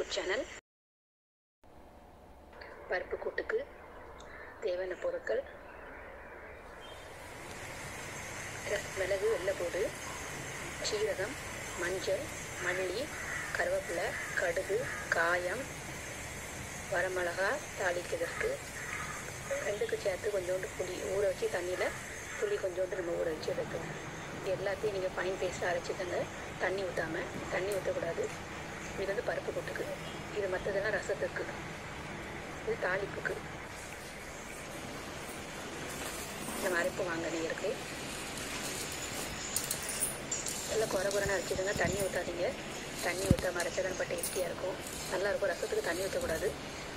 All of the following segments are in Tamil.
யூடியூப் சேனல் பருப்பு கூட்டுக்கு தேவையான பொருட்கள் ர- மிளகு வெள்ளைப்பூடு சீரகம் மஞ்சள் மல்லி கருவேப்பிலை கடுகு காயம் வரமிளகா தாளிக்கிறதுக்கு ரெண்டுக்கு சேர்த்து கொஞ்சோண்டு புளி ஊற வச்சு தண்ணியில் புளி கொஞ்சோண்டு நம்ம ஊற வச்சு எடுக்கணும் இது எல்லாத்தையும் நீங்கள் ஃபைன் பேஸ்ட்டாக அரைச்சிக்கோங்க தண்ணி ஊற்றாமல் தண்ணி ஊற்றக்கூடாது இது வந்து பருப்பு கொட்டுக்கு இது மற்றதெல்லாம் ரசத்துக்கு இது தாளிப்புக்கு நம்ம அரைப்பு வாங்க இருக்கு எல்லாம் குறை குறைன்னு அரைச்சிடுங்க தண்ணி ஊற்றாதீங்க தண்ணி ஊற்றாம அரைச்சா ரொம்ப டேஸ்டியாக இருக்கும் நல்லாயிருக்கும் ரசத்துக்கு தண்ணி ஊற்றக்கூடாது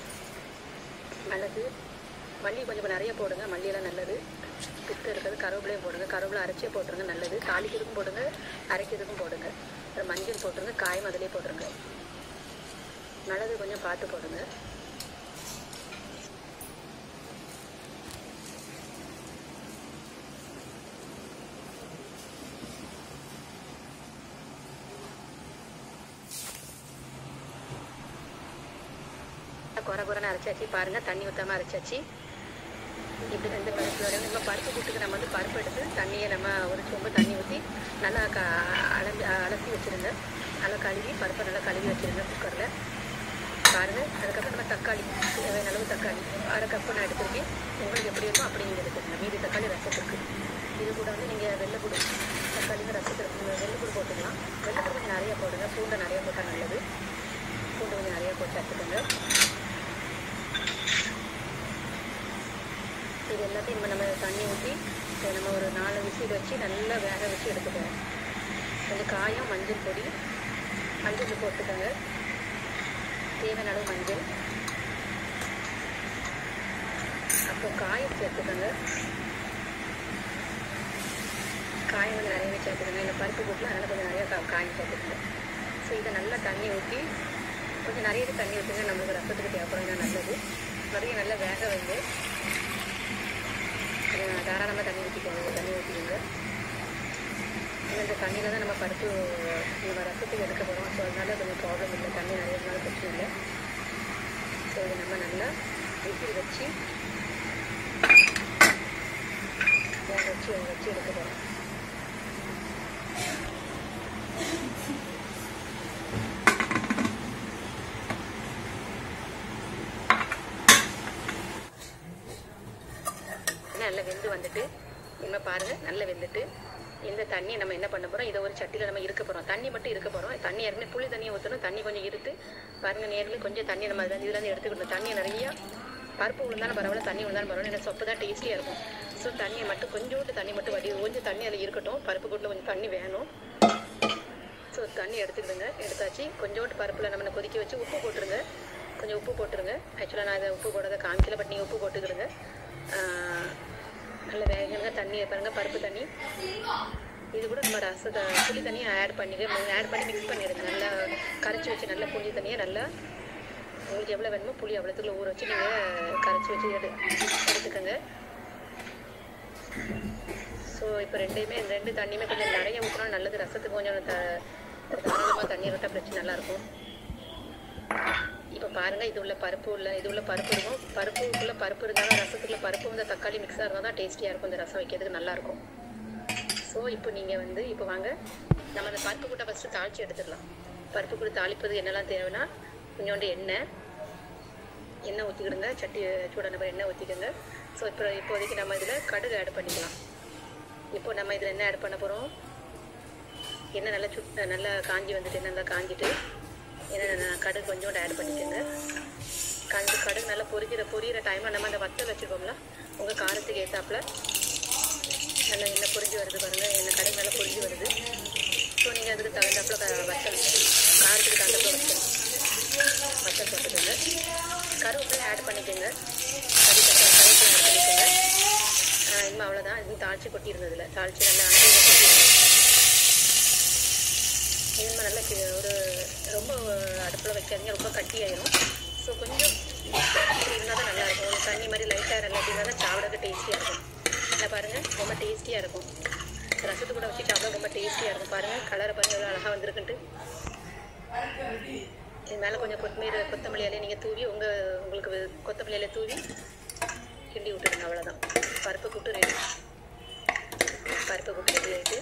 மிளகு மல்லி கொஞ்சம் நிறைய போடுங்க மல்லியெல்லாம் நல்லது பித்து இருக்கிறது கருவேப்பிலையும் போடுங்க கருவேப்பிலை அரைச்சே போட்டுருங்க நல்லது தாளிக்கிறதுக்கும் போடுங்க அரைக்கிறதுக்கும் போடுங்க அப்புறம் மஞ்சள் போட்டுருங்க காயம் அதிலே போட்டுருங்க மிளகு கொஞ்சம் பார்த்து போடுங்க குறை குறைன்னு அரைச்சாச்சு பாருங்கள் தண்ணி ஊற்றாமல் அரைச்சாச்சு இப்படி ரெண்டு பருப்பு நம்ம பருப்பு கூட்டுக்கு நம்ம வந்து பருப்பு எடுத்து தண்ணியை நம்ம ஒரு சொம்பு தண்ணி ஊற்றி நல்லா க அலம்பி அலசி வச்சுருங்க நல்லா கழுவி பருப்பை நல்லா கழுவி வச்சுருங்க குக்கரில் பாருங்கள் அதுக்கப்புறம் நம்ம தக்காளி தேவையான அளவு தக்காளி அரை கப்பு நான் எடுத்துருக்கேன் உங்களுக்கு எப்படி இருக்கோ அப்படி நீங்கள் எடுத்துக்கங்க மீதி தக்காளி ரசத்துக்கு இது கூட வந்து நீங்கள் வெள்ளைப்பூடு தக்காளி ரசத்துக்கு வெள்ளைப்பூடு போட்டுக்கலாம் வெள்ளைப்பூடு கொஞ்சம் நிறைய போடுங்க பூண்டை நிறைய போட்டால் நல்லது பூண்டு கொஞ்சம் நிறைய போட்டு எடுத்துக்கோங்க இது எல்லாத்தையும் நம்ம நம்ம தண்ணி ஊற்றி இதை நம்ம ஒரு நாலு விசில் வச்சு நல்லா வேக வச்சு எடுத்துக்கோங்க கொஞ்சம் காயம் மஞ்சள் பொடி மஞ்சள் போட்டுக்கோங்க தேவையான அளவு மஞ்சள் அப்புறம் காயம் சேர்த்துக்கோங்க காயம் வந்து நிறையவே சேர்த்துக்கோங்க இந்த பருப்பு போட்டில் அதனால் கொஞ்சம் நிறையா கா காயம் சேர்த்துக்கோங்க ஸோ இதை நல்லா தண்ணி ஊற்றி கொஞ்சம் நிறைய தண்ணி ஊற்றுங்க நம்மளுக்கு ரசத்துக்கு தேவைப்படுங்க நல்லது நிறைய நல்லா வேக வைங்க அஹ் தாராளமாக தண்ணி ஊற்றிக்கோங்க தண்ணி ஊற்றிக்கோங்க இந்த தண்ணியில் தான் நம்ம பருப்பு நம்ம ரசத்துக்கு எடுக்க போகிறோம் ஸோ அதனால கொஞ்சம் ப்ராப்ளம் இல்லை தண்ணி நிறைய இருந்தாலும் பிரச்சனை இல்லை ஸோ இதை நம்ம நல்லா விசில் வச்சு வேக வச்சு வேக வச்சு எடுக்க போகிறோம் நல்லா வெந்து வந்துட்டு இனிமே பாருங்க நல்லா வெந்துட்டு இந்த தண்ணியை நம்ம என்ன பண்ண போறோம் இதை ஒரு சட்டியில் நம்ம இருக்க போறோம் தண்ணி மட்டும் இருக்க போறோம் தண்ணி ஏற்கனவே புளி தண்ணியை ஊற்றணும் தண்ணி கொஞ்சம் இருத்து பாருங்க நேரில் கொஞ்சம் தண்ணி நம்ம அதில் இதுலேருந்து எடுத்துக்கணும் தண்ணி நிறைய பருப்பு விழுந்தாலும் பரவாயில்ல தண்ணி விழுந்தாலும் பரவாயில்ல எனக்கு சொப்பு தான் டேஸ்டியாக இருக்கும் ஸோ தண்ணியை மட்டும் கொஞ்சோண்டு தண்ணி மட்டும் வடி கொஞ்சம் தண்ணி அதில் இருக்கட்டும் பருப்பு கூட்டில் கொஞ்சம் தண்ணி வேணும் ஸோ தண்ணி எடுத்துக்கிடுங்க எடுத்தாச்சு கொஞ்சோண்டு பருப்பில் நம்ம கொதிக்க வச்சு உப்பு போட்டுருங்க கொஞ்சம் உப்பு போட்டுருங்க ஆக்சுவலாக நான் இதை உப்பு போடாத காமிக்கல பட் நீங்கள் உப்பு போட்டுக்கிடுங்க ஆஹ் நல்ல வேகங்க தண்ணி பாருங்கள் பருப்பு தண்ணி இது கூட நம்ம ரசத்தை புளி தண்ணியை ஆட் பண்ணிட்டு ஆட் பண்ணி மிக்ஸ் பண்ணிடுங்க நல்லா கரைச்சி வச்சு நல்லா புளி தண்ணியை நல்லா உங்களுக்கு எவ்வளோ வேணுமோ புளி அவ்வளோத்துக்குள்ள ஊற வச்சு நீங்கள் கரைச்சி வச்சு எடு எடுத்துக்கோங்க ஸோ இப்போ ரெண்டையுமே இந்த ரெண்டு தண்ணியுமே கொஞ்சம் நிறைய ஊற்றினா நல்லது ரசத்துக்கு கொஞ்சம் த தாராளமாக தண்ணி விட்டால் பிரச்சனை நல்லாயிருக்கும் இப்போ பாருங்கள் இது உள்ள பருப்பு உள்ள இது உள்ள பருப்பு இருக்கும் பருப்புக்குள்ளே பருப்பு இருந்தாலும் ரசத்துக்குள்ள பருப்பு வந்து தக்காளி மிக்ஸாக இருந்தால் தான் டேஸ்டியாக இருக்கும் இந்த ரசம் வைக்கிறதுக்கு நல்லாயிருக்கும் ஸோ இப்போ நீங்கள் வந்து இப்போ வாங்க நம்ம அந்த பருப்பு கூட்டை ஃபஸ்ட்டு தாளித்து எடுத்துடலாம் பருப்பு கூட தாளிப்பது என்னெல்லாம் தேவைன்னா கொஞ்சோண்டு எண்ணெய் எண்ணெய் ஊற்றிக்கிடுங்க சட்டி சூடான பிறகு எண்ணெய் ஊற்றிக்கோங்க ஸோ இப்போ இப்போதைக்கு நம்ம இதில் கடுகு ஆட் பண்ணிக்கலாம் இப்போ நம்ம இதில் என்ன ஆட் பண்ண போகிறோம் எண்ணெய் நல்லா சுட் நல்லா காஞ்சி வந்துட்டு நல்லா காஞ்சிட்டு எண்ணெய் கடுகு கொஞ்சோண்டு ஆட் பண்ணிக்கோங்க கடுகு கடுகு நல்லா பொரிக்கிற பொரியிற டைமில் நம்ம அந்த வத்தல் வச்சுருக்கோம்ல உங்கள் காரத்துக்கு ஏற்றாப்புல நல்லா எண்ணெய் பொரிஞ்சு வருது பாருங்கள் எண்ணெய் கடுகு நல்லா பொரிஞ்சு வருது ஸோ நீங்கள் அதுக்கு தகுந்தாப்புல க- வத்தல் காரத்துக்கு தகுந்தாப்புல வத்தல் வத்தல் போட்டுக்கோங்க கருவேப்பிலை ஆட் பண்ணிக்கோங்க கறி கருவேப்பிலை ஆட் பண்ணிக்கோங்க ஆஹ் இனிமே அவ்வளோதான் இது தாளிச்சு கொட்டியிருந்ததுல தாளிச்சு நல்லா அங்கே கொட்டிடுங்க இனிமே நல்லா கி- ஒரு ரொம்ப அடுப்பில் வைக்காதீங்க ரொம்ப கட்டி ஆயிரும் ஸோ கொஞ்சம் இப்படி இருந்தால் தான் நல்லாயிருக்கும் ஒரு தண்ணி மாதிரி லைட்டாக நல்லா இப்படி இருந்தால் தான் சாப்பிடக்கு டேஸ்டியாக இருக்கும் இல்லை பாருங்கள் ரொம்ப டேஸ்டியாக இருக்கும் ரசத்து கூட வச்சு சாப்பிட ரொம்ப டேஸ்டியாக இருக்கும் பாருங்கள் கலரை பாருங்கள் எவ்வளோ அழகாக வந்திருக்குன்ட்டு இது மேலே கொஞ்சம் கொத்தமல்லி கொத்தமல்லி இலையை நீங்கள் தூவி உங்கள் உங்களுக்கு வே- கொத்தமல்லி இலையை தூவி கிண்டி விட்டுருங்க அவ்வளோதான் பருப்பு கூட்டு ரெடி பருப்பு கூட்டு ரெடி ஆகிட்டு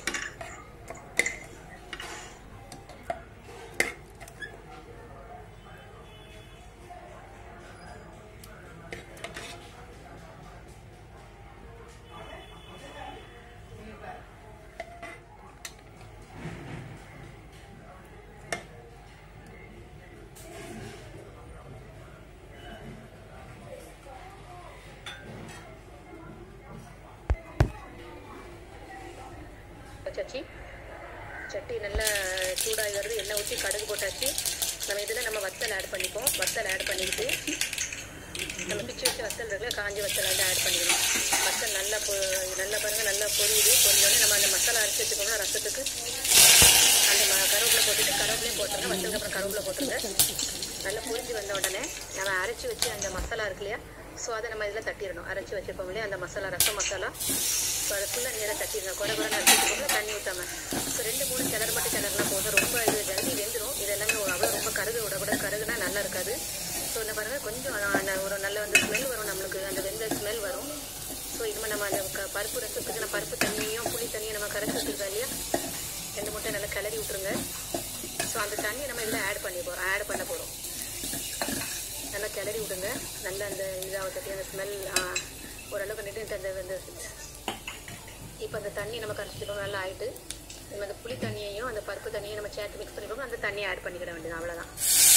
வச்சாச்சு சட்டி நல்லா சூடாகி வருது எண்ணெய் ஊற்றி கடுகு போட்டாச்சு நம்ம இதில் நம்ம வத்தல் ஆட் பண்ணிப்போம் வத்தல் ஆட் பண்ணிக்கிட்டு நம்ம பிச்சு வச்ச வத்தல் இருக்குல்ல காஞ்சி வத்தல் வந்து ஆட் பண்ணிக்கணும் வத்தல் நல்லா பொ நல்லா பாருங்கள் நல்லா பொரியுது பொரிஞ்சோடனே நம்ம அந்த மசாலா அரைச்சி வச்சுக்கோங்க ரசத்துக்கு அந்த ம- கருவேப்பிலை போட்டுட்டு கருவேப்பிலையும் போட்டுருங்க வச்சதுக்கு அப்புறம் கருவேப்பிலை போட்டுருங்க நல்லா பொரிஞ்சு வந்த உடனே நம்ம அரைச்சி வச்சு அந்த மசாலா இருக்கு இல்லையா ஸோ அதை நம்ம இதில் தட்டிடணும் அரைச்சி வச்சிருப்போம் இல்லையா அந்த மசாலா ரசம் மசாலா ஸோ அதை ஃபுல்லாக நீங்கள் இதில் தட்டிடணும் குறை குறை அரைச்சி வச்சுக்கோங்க தண்ணி ஊற்றாம ஸோ ரெண்டு மூணு கிணறு மட்டும் கிணறுனா போதும் ரொம்ப இது ஜல்தி வெந்துடும் இது எல்லாமே அவ்வளோ ரொம்ப கருகு விடக்கூடாது கருகுனா நல்லா இருக்காது ஸோ இந்த பாருங்கள் கொஞ்சம் அந்த- அந்த ஒரு நல்ல வந்து ஸ்மெல் வரும் நம்மளுக்கு அந்த வெந்த ஸ்மெல் வரும் ஸோ இனிமேல் நம்ம அந்த க- பருப்பு ரசத்துக்கு நம்ம பருப்பு தண்ணியும் புளி தண்ணியும் நம்ம கரைச்சி வச்சுருக்கோம் இல்லையா ரெண்டு முட்டை நல்லா கிளறி விட்ருங்க ஸோ அந்த தண்ணியை நம்ம இதில் ஆட் பண்ணி போகிறோம் ஆட் பண்ண போகிறோம் நல்லா கிளறி விடுங்க நல்லா அந்த இதாகத்தட்டி அந்த ஸ்மெல் ஓரளவுக்கு நின்று அந்த அந்த இப்போ அந்த தண்ணி நம்ம கரைச்சிக்கணும் நல்லா ஆயிட்டு நம்ம அந்த புளி தண்ணியையும் அந்த பருப்பு தண்ணியையும் நம்ம சேர்த்து மிக்ஸ் பண்ணிக்கோங்க அந்த தண்ணியை ஆட் பண்ணிக்கிட வேண்டியது அவ்வளோதான்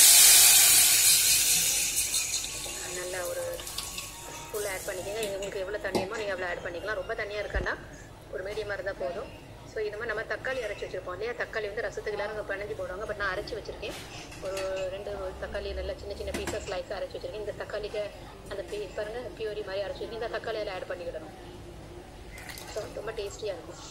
நல்லா ஒரு ஃபுல்லாக ஆட் பண்ணிக்கோங்க உங்களுக்கு எவ்வளோ தண்ணியுமோ நீங்கள் அவ்வளோ ஆட் பண்ணிக்கலாம் ரொம்ப தண்ணியாக இருக்கான்னா ஒரு மீடியமாக இருந்தால் போதும் ஸோ இது மாதிரி நம்ம தக்காளி அரைச்சி வச்சுருப்போம் இல்லையா தக்காளி வந்து ரசத்துக்கு எல்லாரும் பிணைஞ்சு போடுவாங்க பட் நான் அரைச்சி வச்சுருக்கேன் ஒரு ரெண்டு தக்காளி நல்லா சின்ன சின்ன பீசஸ் ஸ்லைஸாக அரைச்சி வச்சுருக்கேன் இந்த தக்காளிக்கு அந்த பீ பாருங்க பியூரி மாதிரி அரைச்சி வச்சுருக்கேன் இந்த தக்காளி அதில் ஆட் பண்ணிக்கிடணும் ஸோ ரொம்ப டேஸ்டியாக இருக்கும்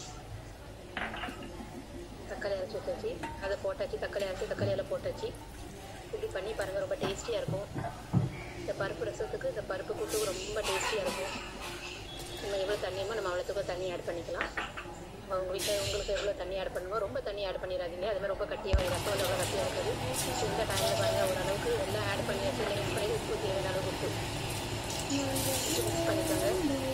தக்காளி அரைச்சி வச்சாச்சு அதை போட்டாச்சு தக்காளி அரைச்சி தக்காளி எல்லாம் போட்டாச்சு இப்படி பண்ணி பாருங்கள் ரொம்ப டேஸ்டியாக இருக்கும் இந்த பருப்பு ரசத்துக்கு இந்த பருப்பு கூட்டு ரொம்ப டேஸ்டியாக இருக்கும் நம்ம எவ்வளோ தண்ணியுமோ நம்ம அவ்வளோத்துக்கு தண்ணி ஆட் பண்ணிக்கலாம் உங்கள் வீட்டில் உங்களுக்கு எவ்வளோ தண்ணி ஆட் பண்ணுமோ ரொம்ப தண்ணி ஆட் பண்ணிடாதீங்க அது மாதிரி ரொம்ப கட்டியாக ரசம் எவ்வளோ கட்டியாக இருக்காது ஸோ இந்த டைமில் பாருங்கள் ஓரளவுக்கு எல்லாம் ஆட் பண்ணியாச்சு மிக்ஸ் பண்ணி உப்பு தேவையான அளவு உப்பு மிக்ஸ் பண்ணிக்கோங்க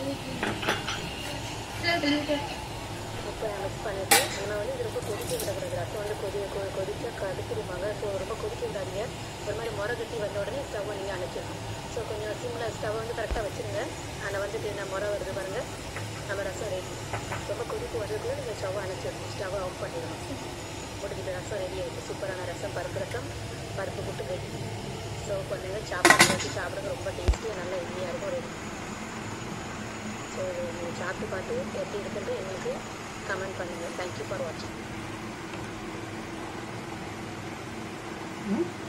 இப்போ மிக்ஸ் பண்ணிவிட்டு நம்ம வந்து இது ரொம்ப கொதிக்க விடக்கூடாது ரசம் வந்து கொதி கொ- கொதிச்சா கடுத்துருவாங்க ஸோ ரொம்ப கொதிக்க விடாதீங்க ஒரு மாதிரி முறை கட்டி வந்த உடனே ஸ்டவ்வை நீங்கள் அணைச்சிடணும் ஸோ கொஞ்சம் சிம்மில் ஸ்டவ்வை வந்து கரெக்டாக வச்சுருங்க அதில் வந்துட்டு நான் முறை வருது பாருங்கள் நம்ம ரசம் ரெடி ரொம்ப கொதிப்பு வர்றதுக்குள்ள நீங்கள் ஸ்டவ்வை அணைச்சிடணும் ஸ்டவ்வை ஆஃப் பண்ணிடணும் முடிஞ்சிட்டு ரசம் ரெடி ஆகிடுச்சு சூப்பரான ரசம் பருப்பு ரசம் பருப்பு புட்டு ரெடி சர்வ் பண்ணுங்க சாப்பாடு வச்சு சாப்பிடுறது ரொம்ப டேஸ்டியாக நல்லா இனியாக இருக்கும் ரெடி ஸோ நீங்கள் சாப்பிட்டு பார்த்து எப்படி இருக்குன்ட்டு எங்களுக்கு கமெண்ட் பண்ணுங்கள் தேங்க்யூ ஃபார் வாட்சிங் ம்